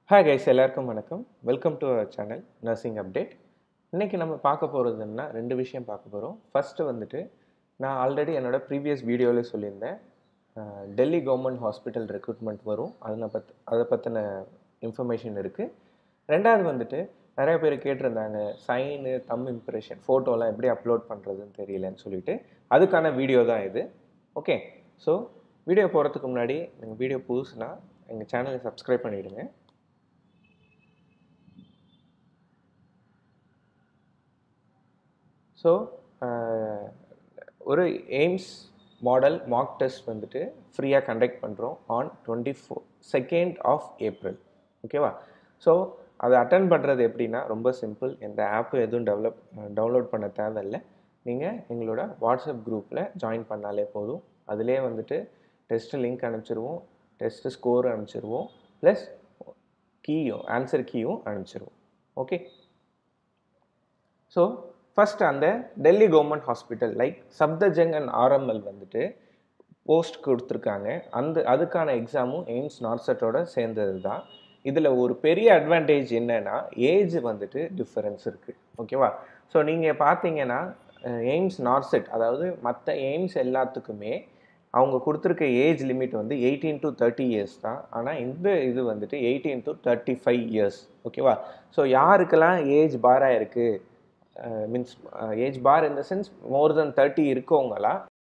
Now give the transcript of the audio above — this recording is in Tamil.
ஹாய் கைஸ் எல்லாருக்கும் வணக்கம் welcome to our channel nursing update இன்றைக்கி நம்ம பார்க்க போகிறதுன்னா ரெண்டு விஷயம் பார்க்க போகிறோம் ஃபஸ்ட்டு வந்துட்டு நான் ஆல்ரெடி என்னோட ப்ரீவியஸ் வீடியோவில் சொல்லியிருந்தேன் அஹ், டெல்லி கவர்மெண்ட் ஹாஸ்பிட்டல் ரெக்ரூட்மெண்ட் வரும் அதை பத் அதை பற்றின இன்ஃபர்மேஷன் இருக்குது ரெண்டாவது வந்துட்டு நிறைய பேர் கேட்டிருந்தாங்க சைனு தம் இம்ப்ரெஷன் ஃபோட்டோலாம் எப்படி அப்லோட் பண்ணுறதுன்னு தெரியலன்னு சொல்லிட்டு அதுக்கான வீடியோ தான் இது ஓகே ஸோ வீடியோ போகிறதுக்கு முன்னாடி நீங்கள் வீடியோ புதுசுனா எங்கள் சேனலை சப்ஸ்கிரைப் பண்ணிவிடுங்க ஸோ ஒரு எய்ம்ஸ் மாடல் மார்க் டெஸ்ட் வந்துட்டு ஃப்ரீயாக கண்டக்ட் பண்ணுறோம் on twenty four second of April ஓகேவா ஸோ அதை அட்டன் பண்ணுறது எப்படின்னா ரொம்ப சிம்பிள் எந்த ஆப்பு எதுவும் டெவலப் டவுன்லோட் பண்ண தேவையில்லை நீங்கள் எங்களோட வாட்ஸ்அப் குரூப்பில் ஜாயின் பண்ணாலே போதும் அதிலே வந்துட்டு டெஸ்ட்டு லிங்க் அனுப்பிச்சிருவோம் டெஸ்ட்டு ஸ்கோர் அனுப்பிச்சிருவோம் ப்ளஸ் கீயும் ஆன்சர் கீயும் அனுப்பிச்சிருவோம் ஓகே ஸோ ஃபஸ்ட் அந்த Delhi government hospital like Safdarjung and RML வந்துட்டு போஸ்ட் கொடுத்துருக்காங்க அந்த அதுக்கான எக்ஸாமும் எய்ம்ஸ் நார்செட்டோட சேர்ந்தது தான் இதில் ஒரு பெரிய அட்வான்டேஜ் என்னன்னா ஏஜ் வந்துட்டு டிஃபரன்ஸ் இருக்குது ஓகேவா ஸோ நீங்கள் பார்த்தீங்கன்னா எய்ம்ஸ் நார்செட் அதாவது மற்ற எய்ம்ஸ் எல்லாத்துக்குமே அவங்க கொடுத்துருக்க ஏஜ் லிமிட் வந்து எயிட்டீன் டு தேர்ட்டி இயர்ஸ் தான் ஆனால் இந்த இது வந்துட்டு eighteen to thirty five years ஓகேவா ஸோ யாருக்கெல்லாம் ஏஜ் பாராக இருக்குது மீன்ஸ் ஏஜ் பார் இந்த சென்ஸ் மோர் தென் தேர்ட்டி இருக்கவங்களா